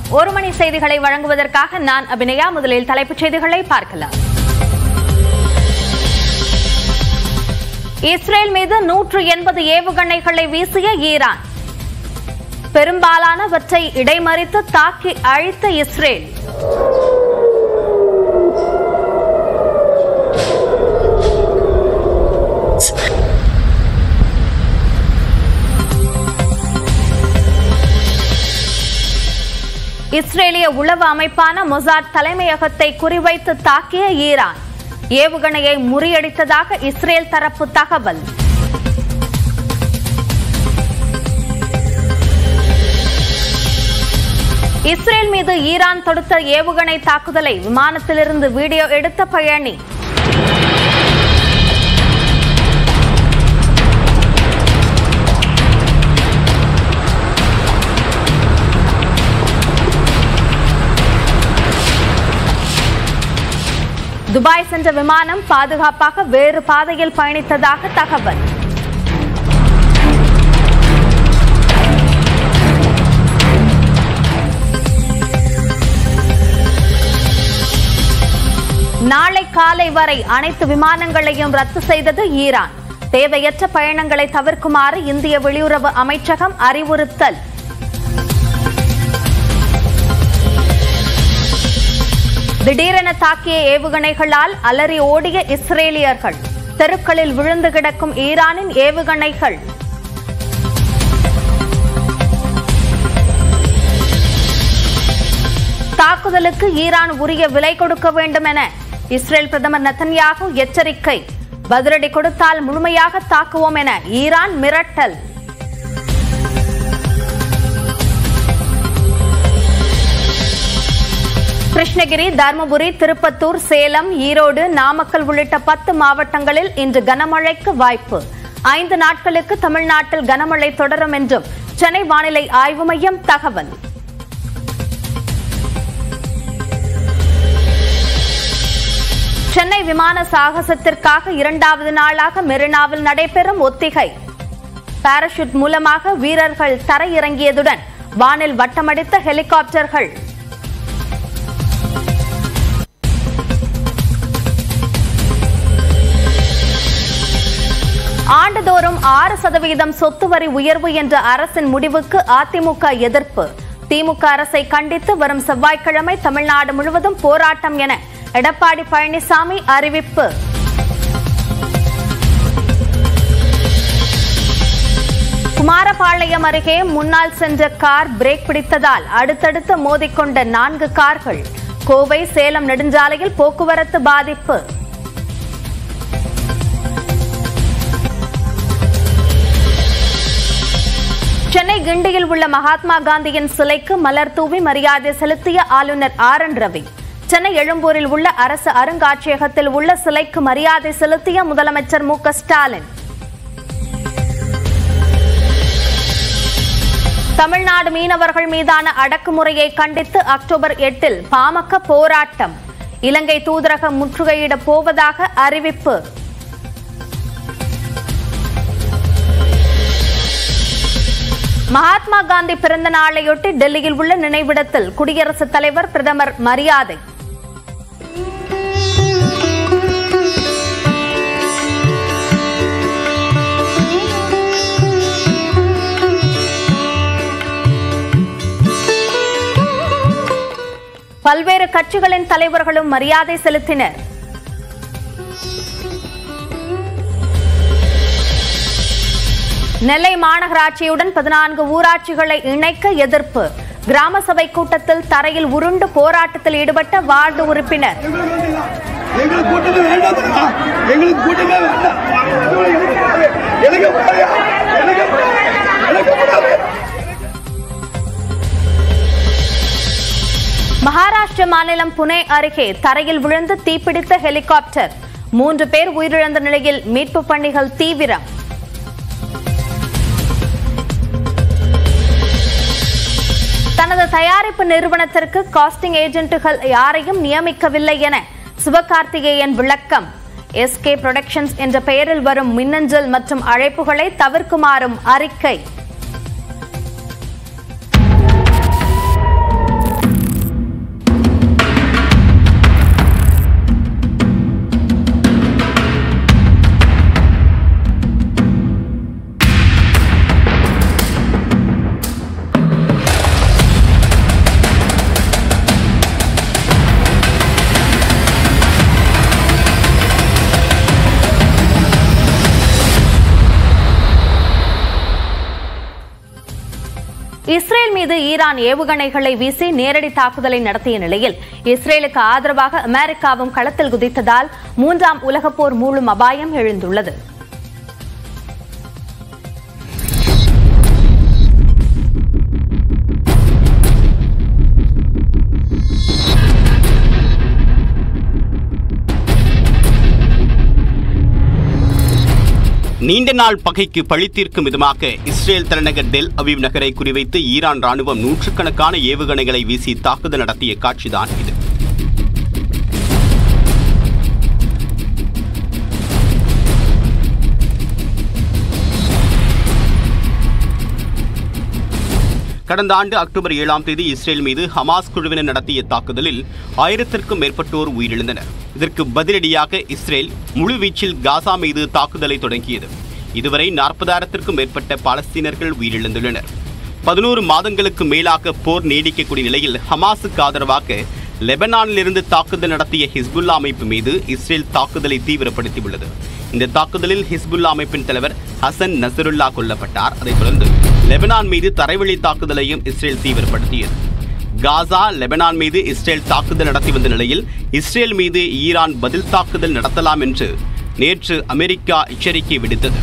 ஒரு மணி செய்திகளை வழங்குவதற்காக நான் அபிநயா முதலில் தலைப்புச் செய்திகளை பார்க்கலாம் இஸ்ரேல் மீது நூற்று எண்பது ஏவுகணைகளை வீசிய ஈரான் பெரும்பாலானவற்றை இடைமறித்து தாக்கி அழித்த இஸ்ரேல் இஸ்ரேலிய உளவு அமைப்பான மொசாட் தலைமையகத்தை குறிவைத்து தாக்கிய ஈரான் ஏவுகணையை முறியடித்ததாக இஸ்ரேல் தரப்பு தகவல் இஸ்ரேல் மீது ஈரான் தொடுத்த ஏவுகணை தாக்குதலை விமானத்திலிருந்து வீடியோ எடுத்த பயணி துபாய் சென்ற விமானம் பாதுகாப்பாக வேறு பாதையில் பயணித்ததாக தகவல் நாளை காலை வரை அனைத்து விமானங்களையும் ரத்து செய்தது ஈரான் தேவையற்ற பயணங்களை தவிர்க்குமாறு இந்திய வெளியுறவு அமைச்சகம் அறிவுறுத்தல் திடீரென தாக்கிய ஏவுகணைகளால் அலறி ஓடிய இஸ்ரேலியர்கள் தெருக்களில் விழுந்து கிடக்கும் ஈரானின் ஏவுகணைகள் தாக்குதலுக்கு ஈரான் உரிய விலை கொடுக்க வேண்டும் என இஸ்ரேல் பிரதமர் நத்தன்யாகு எச்சரிக்கை பதிலடி கொடுத்தால் முழுமையாக தாக்குவோம் என ஈரான் மிரட்டல் கிருஷ்ணகிரி தருமபுரி திருப்பத்தூர் சேலம் ஈரோடு நாமக்கல் உள்ளிட்ட பத்து மாவட்டங்களில் இன்று கனமழைக்கு வாய்ப்பு ஐந்து நாட்களுக்கு தமிழ்நாட்டில் கனமழை தொடரும் என்றும் சென்னை வானிலை ஆய்வு மையம் தகவல் சென்னை விமான சாகசத்திற்காக இரண்டாவது நாளாக மெரினாவில் நடைபெறும் ஒத்திகை பாராசூட் மூலமாக வீரர்கள் தரையிறங்கியதுடன் வானில் வட்டமடித்த ஹெலிகாப்டர்கள் ஆண்டுதோறும் ஆறு சதவீதம் சொத்து வரி உயர்வு என்ற அரசின் முடிவுக்கு அதிமுக எதிர்ப்பு திமுக அரசை கண்டித்து வரும் செவ்வாய்க்கிழமை தமிழ்நாடு முழுவதும் போராட்டம் என எடப்பாடி பழனிசாமி அறிவிப்பு குமாரபாளையம் அருகே முன்னால் சென்ற கார் பிரேக் பிடித்ததால் அடுத்தடுத்து மோதிக்கொண்ட நான்கு கார்கள் கோவை சேலம் நெடுஞ்சாலையில் போக்குவரத்து பாதிப்பு சென்னை கிண்டியில் உள்ள மகாத்மா காந்தியின் சிலைக்கு மலர் தூவி மரியாதை செலுத்திய ஆளுநர் ஆர் என் ரவி சென்னை எழும்பூரில் உள்ள அரசு அருங்காட்சியகத்தில் உள்ள சிலைக்கு மரியாதை செலுத்திய முதலமைச்சர் மு க ஸ்டாலின் தமிழ்நாடு மீனவர்கள் மீதான அடக்குமுறையை கண்டித்து அக்டோபர் எட்டில் பாமக போராட்டம் இலங்கை தூதரகம் முற்றுகையிட போவதாக அறிவிப்பு மகாத்மா காந்தி பிறந்த நாளையொட்டி டெல்லியில் உள்ள நினைவிடத்தில் குடியரசுத் தலைவர் பிரதமர் மரியாதை பல்வேறு கட்சிகளின் தலைவர்களும் மரியாதை செலுத்தினர் நெல்லை மாநகராட்சியுடன் பதினான்கு ஊராட்சிகளை இணைக்க எதிர்ப்பு கிராம சபை கூட்டத்தில் தரையில் உருண்டு போராட்டத்தில் ஈடுபட்ட வார்டு உறுப்பினர் எங்களுக்கு கூட்டமே வேண்டாம்ப்பா. எங்களுக்கு கூட்டமே வேண்டாம் எனக்கு கூடாது. எனக்கு கூடாது. எனக்கு கூடாது. மகாராஷ்டிர மாநிலம் புனே அருகே தரையில் விழுந்து தீப்பிடித்த ஹெலிகாப்டர் மூன்று பேர் உயிரிழந்த நிலையில் மீட்பு பணிகள் தீவிரம் தனது தயாரிப்பு நிறுவனத்திற்கு காஸ்டிங் ஏஜென்ட்டுகள் யாரையும் நியமிக்கவில்லை என சிவகார்த்திகேயன் விளக்கம் எஸ்கே புரொடக்ஷன்ஸ் என்ற பெயரில் வரும் மின்னஞ்சல் மற்றும் அழைப்புகளை தவிர்க்குமாறும் அறிக்கை இஸ்ரேல் மீது ஈரான் ஏவுகணைகளை வீசி நேரடி தாக்குதலை நடத்திய நிலையில் இஸ்ரேலுக்கு ஆதரவாக அமெரிக்காவும் களத்தில் குதித்ததால் மூன்றாம் உலகப் போர் மூழும் அபாயம் எழுந்துள்ளது நீண்ட நாள் பகைக்கு பழித்தீர்க்கும் விதமாக இஸ்ரேல் தலைநகர் டெல் அவிவ் நகரை குறிவைத்து ஈரான் ராணுவம் நூற்றுக்கணக்கான ஏவுகணைகளை வீசி தாக்குதல் நடத்திய காட்சிதான் இது கடந்த ஆண்டு அக்டோபர் ஏழாம் தேதி இஸ்ரேல் மீது ஹமாஸ் குழுவினர் நடத்திய தாக்குதலில் ஆயிரத்திற்கும் மேற்பட்டோர் உயிரிழந்தனர் இதற்கு பதிலடியாக இஸ்ரேல் முழுவீச்சில் காசா மீது தாக்குதலை தொடங்கியது இதுவரை நாற்பதாயிரத்திற்கும் மேற்பட்ட பாலஸ்தீனர்கள் உயிரிழந்துள்ளனர் பதினோரு மாதங்களுக்கு மேலாக போர் நீடிக்கக்கூடிய நிலையில் ஹமாஸுக்கு ஆதரவாக லெபனானிலிருந்து தாக்குதல் நடத்திய ஹிஸ்புல்லா அமைப்பு மீது இஸ்ரேல் தாக்குதலை தீவிரப்படுத்தியுள்ளது இந்த தாக்குதலில் ஹிஸ்புல்லா அமைப்பின் தலைவர் ஹசன் நசருல்லா கொல்லப்பட்டார் அதைத் தொடர்ந்து லெபனான் மீது தரைவழி தாக்குதலையும் இஸ்ரேல் தீவிரப்படுத்தியது காசா லெபனான் மீது இஸ்ரேல் தாக்குதல் நடத்தி வந்த நிலையில் இஸ்ரேல் மீது ஈரான் பதில் தாக்குதல் நடத்தலாம் என்று நேற்று அமெரிக்கா எச்சரிக்கை விடுத்தது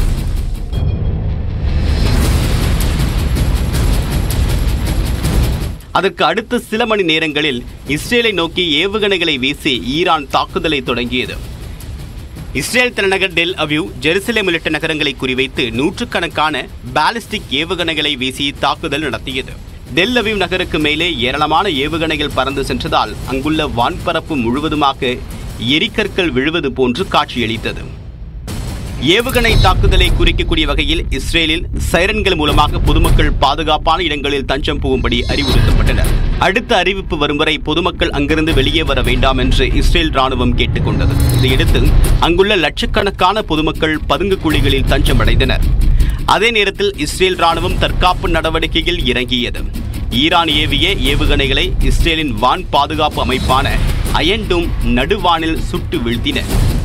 அதற்கு அடுத்த சில மணி நேரங்களில் இஸ்ரேலை நோக்கி ஏவுகணைகளை வீசி ஈரான் தாக்குதலை தொடங்கியது இஸ்ரேல் தலைநகர் டெல் அவிவ் ஜெருசலேம் உள்ளிட்ட நகரங்களை குறிவைத்து நூற்றுக்கணக்கான பாலிஸ்டிக் ஏவுகணைகளை வீசி தாக்குதல் நடத்தியது டெல் அவிவ் நகருக்கு மேலே ஏராளமான ஏவுகணைகள் பறந்து சென்றதால் அங்குள்ள வான்பரப்பு முழுவதுமாக எரிக்கற்கள் விழுவது போன்று காட்சியளித்தது ஏவுகணை தாக்குதலை குறிக்கக்கூடிய வகையில் இஸ்ரேலில் சைரன்கள் மூலமாக பொதுமக்கள் பாதுகாப்பான இடங்களில் தஞ்சம் புகும்படி அறிவுறுத்தப்பட்டனர் அடுத்த அறிவிப்பு வரும் வரை பொதுமக்கள் அங்கிருந்து வெளியே வர வேண்டாம் என்று இஸ்ரேல் ராணுவம் கேட்டுக்கொண்டது இதையடுத்து அங்குள்ள லட்சக்கணக்கான பொதுமக்கள் பதுங்கு குழிகளில் தஞ்சம் அடைந்தனர் அதே நேரத்தில் இஸ்ரேல் ராணுவம் தற்காப்பு நடவடிக்கையில் இறங்கியது ஈரான் ஏவிய ஏவுகணைகளை இஸ்ரேலின் வான் பாதுகாப்பு அமைப்பான அயன்டும் நடுவானில் சுட்டு வீழ்த்தின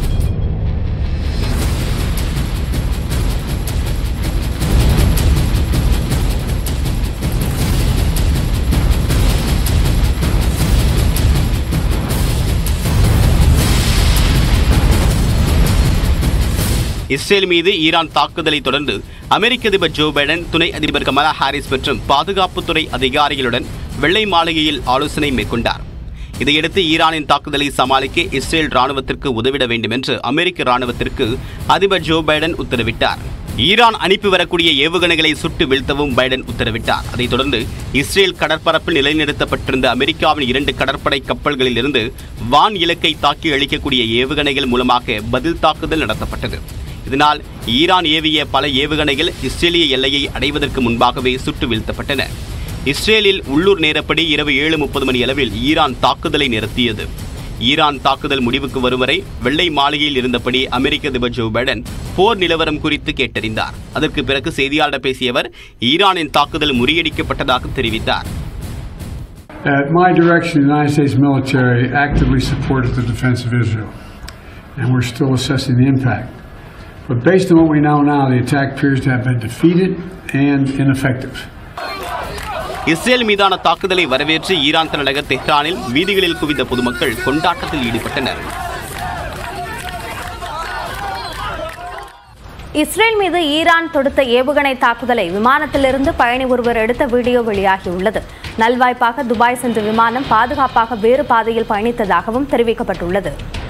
இஸ்ரேல் மீது ஈரான் தாக்குதலை தொடர்ந்து அமெரிக்க அதிபர் ஜோ பைடன் துணை அதிபர் கமலா ஹாரிஸ் மற்றும் பாதுகாப்புத்துறை அதிகாரிகளுடன் வெள்ளை மாளிகையில் ஆலோசனை மேற்கொண்டார் இதையடுத்து ஈரானின் தாக்குதலை சமாளிக்க இஸ்ரேல் ராணுவத்திற்கு உதவிட வேண்டும் என்று அமெரிக்க ராணுவத்திற்கு அதிபர் ஜோ பைடன் உத்தரவிட்டார் ஈரான் அனுப்பி வரக்கூடிய ஏவுகணைகளை சுட்டு வீழ்த்தவும் பைடன் உத்தரவிட்டார் அதைத் தொடர்ந்து இஸ்ரேல் கடற்பரப்பில் நிலைநிறுத்தப்பட்டிருந்த அமெரிக்காவின் இரண்டு கடற்படை கப்பல்களில் இருந்து வான் இலக்கை தாக்கி அளிக்கக்கூடிய ஏவுகணைகள் மூலமாக பதில் தாக்குதல் நடத்தப்பட்டது இதனால் ஈரான் ஏவிய பல ஏவுகணைகள் இஸ்ரேலிய எல்லையை அடைவதற்கு முன்பாகவே சுட்டு வீழ்த்தப்பட்டன இஸ்ரேலில் உள்ளூர் நேரப்படி இரவு ஏழு முப்பது மணி அளவில் ஈரான் தாக்குதலை நிறுத்தியது ஈரான் தாக்குதல் முடிவுக்கு வரும் வரை வெள்ளை மாளிகையில் இருந்தபடி அமெரிக்க அதிபர் ஜோ பைடன் போர் நிலவரம் குறித்து கேட்டறிந்தார் அதற்கு பிறகு செய்தியாளர் பேசிய அவர் ஈரானின் தாக்குதல் முறியடிக்கப்பட்டதாக தெரிவித்தார் At my direction, the United States military actively supported the defense of Israel, and we're still assessing the impact. But based on what we know now, the attack appears to have been defeated and ineffective. Israel மீதான தாக்குதலை வரவேற்று Iran தலைநகர் தெஹ்ரானில் வீதிகளில் குவிந்த பொதுமக்கள் கொண்டாட்டத்தில் ஈடுபட்டனர் Israel மீது ஈரான் தொடுத்த ஏவுகணை தாக்குதலை விமானத்திலிருந்து பயணி ஒருவர் எடுத்த வீடியோ வெளியாகியுள்ளது நல்வாய்ப்பாக துபாய் சென்ற விமானம் பாதுகாப்பாக வேறு பாதையில் பயணித்ததாகவும் தெரிவிக்கப்பட்டுள்ளது